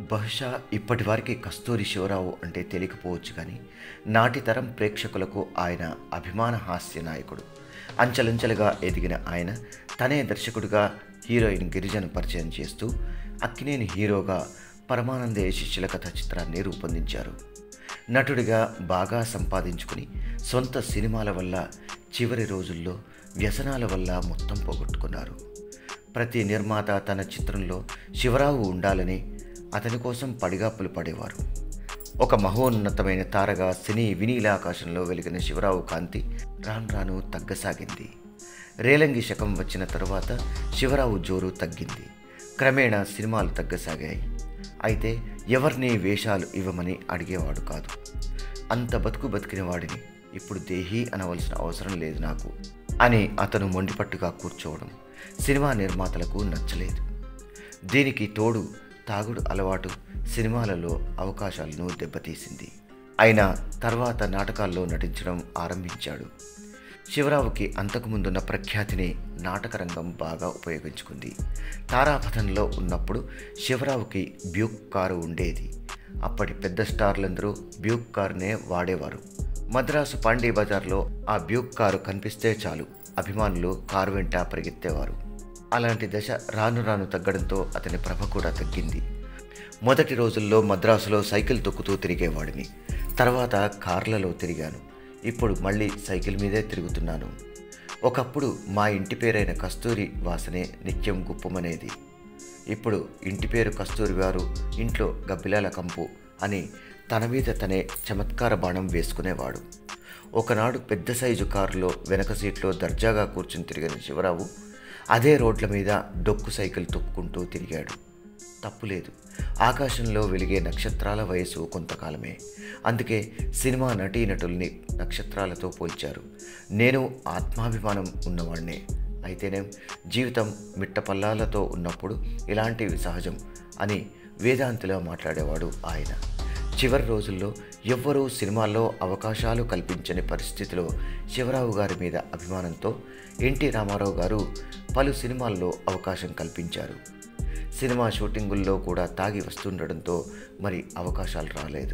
బహుశా ఇప్పటి వారికి కస్తూరి శివరావు అంటే తెలియకపోవచ్చు కానీ నాటి తరం ప్రేక్షకులకు ఆయన అభిమాన హాస్య నాయకుడు అంచెలంచెలుగా ఎదిగిన ఆయన తనే దర్శకుడిగా హీరోయిన్ గిరిజను పరిచయం చేస్తూ అక్కినేని హీరోగా పరమానందయ్య శిష్యుల కథ చిత్రాన్ని రూపొందించారు నటుడిగా బాగా సంపాదించుకుని సొంత సినిమాల వల్ల చివరి రోజుల్లో వ్యసనాల వల్ల మొత్తం పోగొట్టుకున్నారు ప్రతి నిర్మాత తన చిత్రంలో శివరావు ఉండాలని అతని కోసం పడిగాపులు పడేవారు ఒక మహోన్నతమైన తారగా సినీ వినీలాకాశంలో వెలిగిన శివరావు కాంతి రాను రాను తగ్గసాగింది రేలంగి శకం వచ్చిన తరువాత శివరావు జోరు తగ్గింది క్రమేణా సినిమాలు తగ్గసాగాయి అయితే ఎవరిని వేషాలు ఇవ్వమని అడిగేవాడు కాదు అంత బతుకు బతికిన వాడిని ఇప్పుడు దేహి అనవలసిన అవసరం లేదు నాకు అని అతను మొండిపట్టుగా కూర్చోవడం సినిమా నిర్మాతలకు నచ్చలేదు దీనికి తోడు తాగుడు అలవాటు సినిమాలలో అవకాశాలను దెబ్బతీసింది అయినా తర్వాత నాటకాల్లో నటించడం ఆరంభించాడు శివరావుకి అంతకుముందున్న ప్రఖ్యాతిని నాటకరంగం బాగా ఉపయోగించుకుంది తారాపథంలో ఉన్నప్పుడు శివరావుకి బ్యూక్ కారు ఉండేది అప్పటి పెద్ద స్టార్లందరూ బ్యూక్ కారునే వాడేవారు మద్రాసు పాండీ బజార్లో ఆ బ్యూక్ కారు కనిపిస్తే చాలు అభిమానులు కారు వెంట పరిగెత్తేవారు అలాంటి దశ రాను రాను తగ్గడంతో అతని ప్రభ కూడా తగ్గింది మొదటి రోజుల్లో మద్రాసులో సైకిల్ తొక్కుతూ తిరిగేవాడిని తర్వాత కార్లలో తిరిగాను ఇప్పుడు మళ్ళీ సైకిల్ మీదే తిరుగుతున్నాను ఒకప్పుడు మా ఇంటి పేరైన కస్తూరి వాసనే నిత్యం గుప్పమనేది ఇప్పుడు ఇంటి పేరు కస్తూరి వారు ఇంట్లో గబ్బిలాల కంపు అని తన మీద తనే చమత్కార బాణం వేసుకునేవాడు ఒకనాడు పెద్ద సైజు కారులో వెనక సీట్లో దర్జాగా కూర్చుని తిరిగిన శివరావు అదే రోడ్ల మీద డొక్కు సైకిల్ తొక్కుకుంటూ తిరిగాడు తప్పులేదు ఆకాశంలో వెలిగే నక్షత్రాల వయసు కొంతకాలమే అందుకే సినిమా నటీనటుల్ని నక్షత్రాలతో పోల్చారు నేను ఆత్మాభిమానం ఉన్నవాడినే అయితేనే జీవితం మిట్టపల్లాలతో ఉన్నప్పుడు ఇలాంటివి సహజం అని వేదాంతిలో మాట్లాడేవాడు ఆయన చివరి రోజుల్లో ఎవ్వరూ సినిమాల్లో అవకాశాలు కల్పించని పరిస్థితిలో శివరావు గారి మీద అభిమానంతో ఎన్టీ రామారావు గారు పలు సినిమాల్లో అవకాశం కల్పించారు సినిమా షూటింగుల్లో కూడా తాగి వస్తుండడంతో మరి అవకాశాలు రాలేదు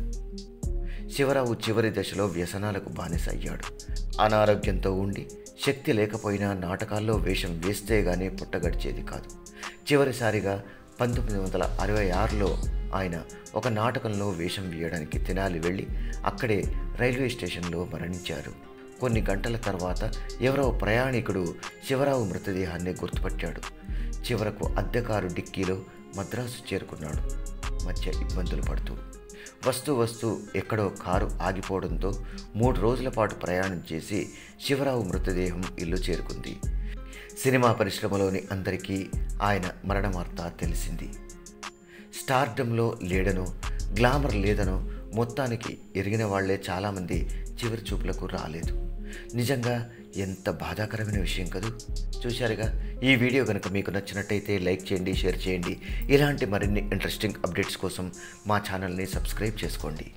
శివరావు చివరి దశలో వ్యసనాలకు బానిస అయ్యాడు అనారోగ్యంతో ఉండి శక్తి లేకపోయినా నాటకాల్లో వేషం వేస్తే గానీ పుట్టగడిచేది కాదు చివరిసారిగా పంతొమ్మిది వందల అరవై ఆరులో ఆయన ఒక నాటకంలో వేషం వేయడానికి తెనాలి వెళ్ళి అక్కడే రైల్వే స్టేషన్లో మరణించారు కొన్ని గంటల తర్వాత ఎవరో ప్రయాణికుడు శివరావు మృతదేహాన్ని గుర్తుపట్టాడు చివరకు అద్దెకారు డిక్కీలో మద్రాసు చేరుకున్నాడు మధ్య ఇబ్బందులు పడుతూ వస్తూ వస్తూ ఎక్కడో కారు ఆగిపోవడంతో మూడు రోజుల పాటు ప్రయాణం చేసి శివరావు మృతదేహం ఇల్లు చేరుకుంది సినిమా పరిశ్రమలోని అందరికీ ఆయన మరణ వార్త తెలిసింది స్టార్డంలో లేడనో గ్లామర్ లేదనో మొత్తానికి ఎరిగిన వాళ్లే చాలామంది చివరి చూపులకు రాలేదు నిజంగా ఎంత బాధాకరమైన విషయం కదూ చూశారుగా ఈ వీడియో కనుక మీకు నచ్చినట్టయితే లైక్ చేయండి షేర్ చేయండి ఇలాంటి మరిన్ని ఇంట్రెస్టింగ్ అప్డేట్స్ కోసం మా ఛానల్ని సబ్స్క్రైబ్ చేసుకోండి